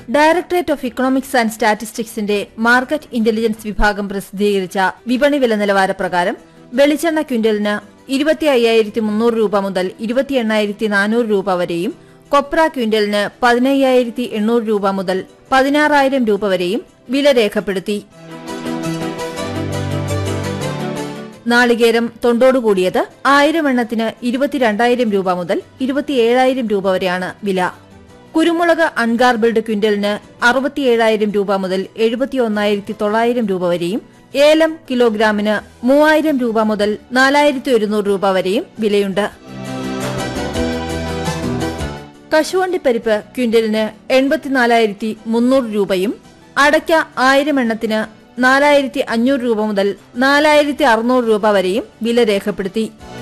directorate of economics and സ്റ്റാറ്റിസ്റ്റിക്സിന്റെ market intelligence വിഭാഗം പ്രസിദ്ധീകരിച്ച വിപണി വില നിലവാര പ്രകാരം വെളിച്ചെണ്ണ ക്വിന്റലിന് ഇരുപത്തി അയ്യായിരത്തി മുന്നൂറ് രൂപ മുതൽ ഇരുപത്തി എണ്ണായിരത്തി നാനൂറ് രൂപ വരെയും കൊപ്ര ക്വിന്റലിന് പതിനയ്യായിരത്തി എണ്ണൂറ് രൂപ മുതൽ പതിനാറായിരം രൂപ വരെയും വില രേഖപ്പെടുത്തി നാളികേരം തൊണ്ടോടുകൂടിയത് ആയിരം എണ്ണത്തിന് ഇരുപത്തിരണ്ടായിരം രൂപ മുതൽ ഇരുപത്തിയേഴായിരം രൂപ വരെയാണ് വില കുരുമുളക് അൺഗാർബിൾഡ് ക്വിന്റലിന് അറുപത്തിയേഴായിരം രൂപ മുതൽ എഴുപത്തിയൊന്നായിരത്തി തൊള്ളായിരം രൂപ വരെയും ഏലം കിലോഗ്രാമിന് മൂവായിരം രൂപ മുതൽ നാലായിരത്തി ഒരുന്നൂറ് രൂപ വരെയും വിലയുണ്ട് കശുവണ്ടിപ്പരിപ്പ് ക്വിന്റലിന് എൺപത്തിനാലായിരത്തി മുന്നൂറ് രൂപയും അടയ്ക്ക ആയിരം എണ്ണത്തിന് നാലായിരത്തി അഞ്ഞൂറ് രൂപ മുതൽ നാലായിരത്തി അറുന്നൂറ് രൂപ വരെയും വില രേഖപ്പെടുത്തി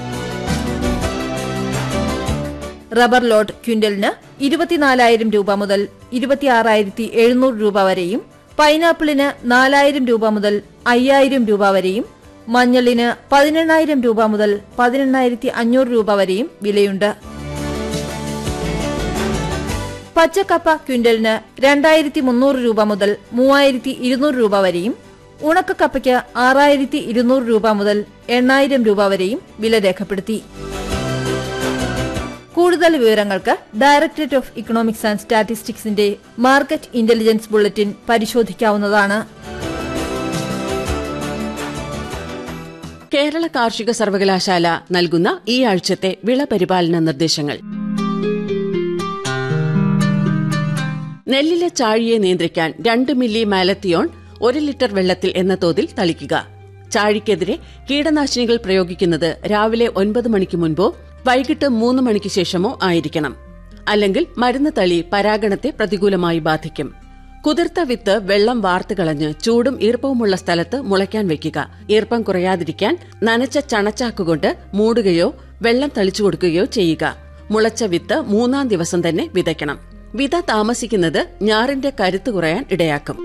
റബ്ബർ ലോഡ് ക്വിന്റലിന് ഇരുപത്തിനാലായിരം രൂപ മുതൽ ഇരുപത്തിയാറായിരത്തി എഴുന്നൂറ് രൂപ വരെയും പൈനാപ്പിളിന് നാലായിരം രൂപ മുതൽ അയ്യായിരം രൂപ വരെയും മഞ്ഞളിന് പതിനെണ്ണായിരം രൂപ മുതൽ പതിനെണ്ണായിരത്തി അഞ്ഞൂറ് രൂപ വരെയും വിലയുണ്ട് പച്ചക്കപ്പ ക്വിന്റലിന് രണ്ടായിരത്തി മുന്നൂറ് രൂപ മുതൽ മൂവായിരത്തി ഇരുന്നൂറ് രൂപ വരെയും ഉണക്കക്കപ്പയ്ക്ക് ആറായിരത്തി ഇരുന്നൂറ് രൂപ മുതൽ എണ്ണായിരം രൂപ വരെയും വില രേഖപ്പെടുത്തി കൂടുതൽ വിവരങ്ങൾക്ക് ഡയറക്ടറേറ്റ് ഓഫ് ഇക്കണോമിക്സ് ആൻഡ് സ്റ്റാറ്റിസ്റ്റിക്സിന്റെ മാർക്കറ്റ് ഇന്റലിജൻസ് ബുള്ളറ്റിൻ പരിശോധിക്കാവുന്നതാണ് കേരള കാർഷിക സർവകലാശാല നൽകുന്ന ഈ ആഴ്ചത്തെ വിള പരിപാലന നിർദ്ദേശങ്ങൾ നെല്ലിലെ ചാഴിയെ നിയന്ത്രിക്കാൻ രണ്ട് മില്ലി മാലത്തിയോൺ ഒരു ലിറ്റർ വെള്ളത്തിൽ എന്ന തോതിൽ തളിക്കുക ചാഴിക്കെതിരെ കീടനാശിനികൾ പ്രയോഗിക്കുന്നത് രാവിലെ ഒൻപത് മണിക്ക് മുൻപോ വൈകിട്ട് മൂന്ന് മണിക്ക് ശേഷമോ ആയിരിക്കണം അല്ലെങ്കിൽ മരുന്ന് തളി പരാഗണത്തെ പ്രതികൂലമായി ബാധിക്കും കുതിർത്ത വിത്ത് വെള്ളം വാർത്ത് കളഞ്ഞ് ചൂടും ഈർപ്പവുമുള്ള സ്ഥലത്ത് മുളയ്ക്കാൻ വെക്കുക ഈർപ്പം കുറയാതിരിക്കാൻ നനച്ച ചണച്ചാക്കുകൊണ്ട് മൂടുകയോ വെള്ളം തളിച്ചു കൊടുക്കുകയോ ചെയ്യുക മുളച്ച വിത്ത് മൂന്നാം ദിവസം തന്നെ വിതയ്ക്കണം വിത താമസിക്കുന്നത് ഞാറിന്റെ കരുത്ത് കുറയാൻ ഇടയാക്കും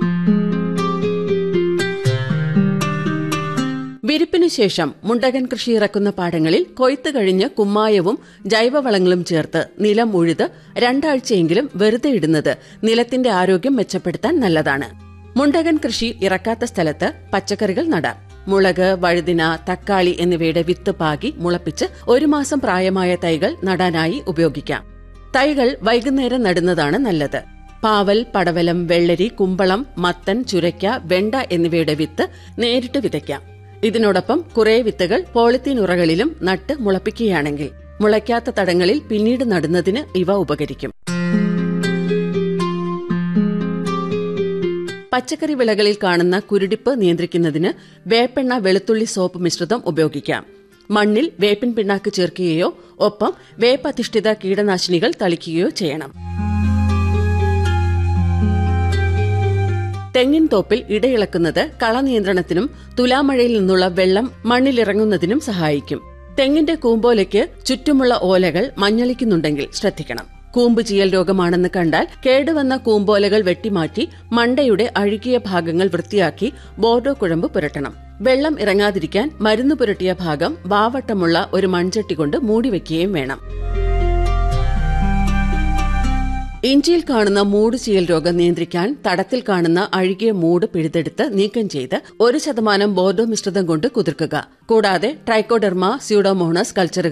വിരിപ്പിനു ശേഷം മുണ്ടകൻ കൃഷി ഇറക്കുന്ന പാടങ്ങളിൽ കൊയ്ത്ത് കഴിഞ്ഞ് കുമ്മായവും ജൈവവളങ്ങളും ചേർത്ത് നിലം ഉഴുത് രണ്ടാഴ്ചയെങ്കിലും വെറുതെ ഇടുന്നത് നിലത്തിന്റെ ആരോഗ്യം മെച്ചപ്പെടുത്താൻ നല്ലതാണ് മുണ്ടകൻ കൃഷി ഇറക്കാത്ത സ്ഥലത്ത് പച്ചക്കറികൾ നടാം മുളക് വഴുതിന തക്കാളി എന്നിവയുടെ വിത്ത് പാകി മുളപ്പിച്ച് ഒരു മാസം പ്രായമായ തൈകൾ നടാനായി ഉപയോഗിക്കാം തൈകൾ വൈകുന്നേരം നടുന്നതാണ് നല്ലത് പാവൽ പടവലം വെള്ളരി കുമ്പളം മത്തൻ ചുരയ്ക്ക വെണ്ട എന്നിവയുടെ വിത്ത് നേരിട്ട് വിതയ്ക്കാം ഇതിനോടൊപ്പം കുറെ വിത്തുകൾ പോളിത്തീൻ ഉറകളിലും നട്ട് മുളപ്പിക്കുകയാണെങ്കിൽ മുളയ്ക്കാത്ത തടങ്ങളിൽ പിന്നീട് നടുന്നതിന് ഇവ ഉപകരിക്കും പച്ചക്കറി വിളകളിൽ കാണുന്ന കുരുടിപ്പ് നിയന്ത്രിക്കുന്നതിന് വേപ്പെണ്ണ വെളുത്തുള്ളി സോപ്പ് മിശ്രിതം ഉപയോഗിക്കാം മണ്ണിൽ വേപ്പിൻ പിണ്ണാക്ക് ചേർക്കുകയോ ഒപ്പം വേപ്പധിഷ്ഠിത കീടനാശിനികൾ തളിക്കുകയോ ചെയ്യണം തെങ്ങിൻ തോപ്പിൽ ഇടയിളക്കുന്നത് കളനിയന്ത്രണത്തിനും തുലാമഴയിൽ നിന്നുള്ള വെള്ളം മണ്ണിലിറങ്ങുന്നതിനും സഹായിക്കും തെങ്ങിന്റെ കൂമ്പോലയ്ക്ക് ചുറ്റുമുള്ള ഓലകൾ മഞ്ഞളിക്കുന്നുണ്ടെങ്കിൽ ശ്രദ്ധിക്കണം കൂമ്പ് ചീയൽ രോഗമാണെന്ന് കണ്ടാൽ കേടുവന്ന കൂമ്പോലകൾ വെട്ടിമാറ്റി മണ്ടയുടെ അഴുകിയ ഭാഗങ്ങൾ വൃത്തിയാക്കി ബോർഡോ കുഴമ്പ് പുരട്ടണം വെള്ളം ഇറങ്ങാതിരിക്കാൻ മരുന്ന് പുരട്ടിയ ഭാഗം വാവട്ടമുള്ള ഒരു മൺചട്ടി കൊണ്ട് മൂടിവെക്കുകയും വേണം ഇഞ്ചിയിൽ കാണുന്ന മൂട് ചീയൽ രോഗം നിയന്ത്രിക്കാൻ തടത്തിൽ കാണുന്ന അഴുകിയ മൂട് പിഴുതെടുത്ത് നീക്കം ചെയ്ത് ഒരു ശതമാനം ബോർഡോ മിശ്രിതം കൊണ്ട് കുതിർക്കുക കൂടാതെ ട്രൈക്കോഡെർമ സ്യൂഡോമോണസ് കൾച്ചറുകൾ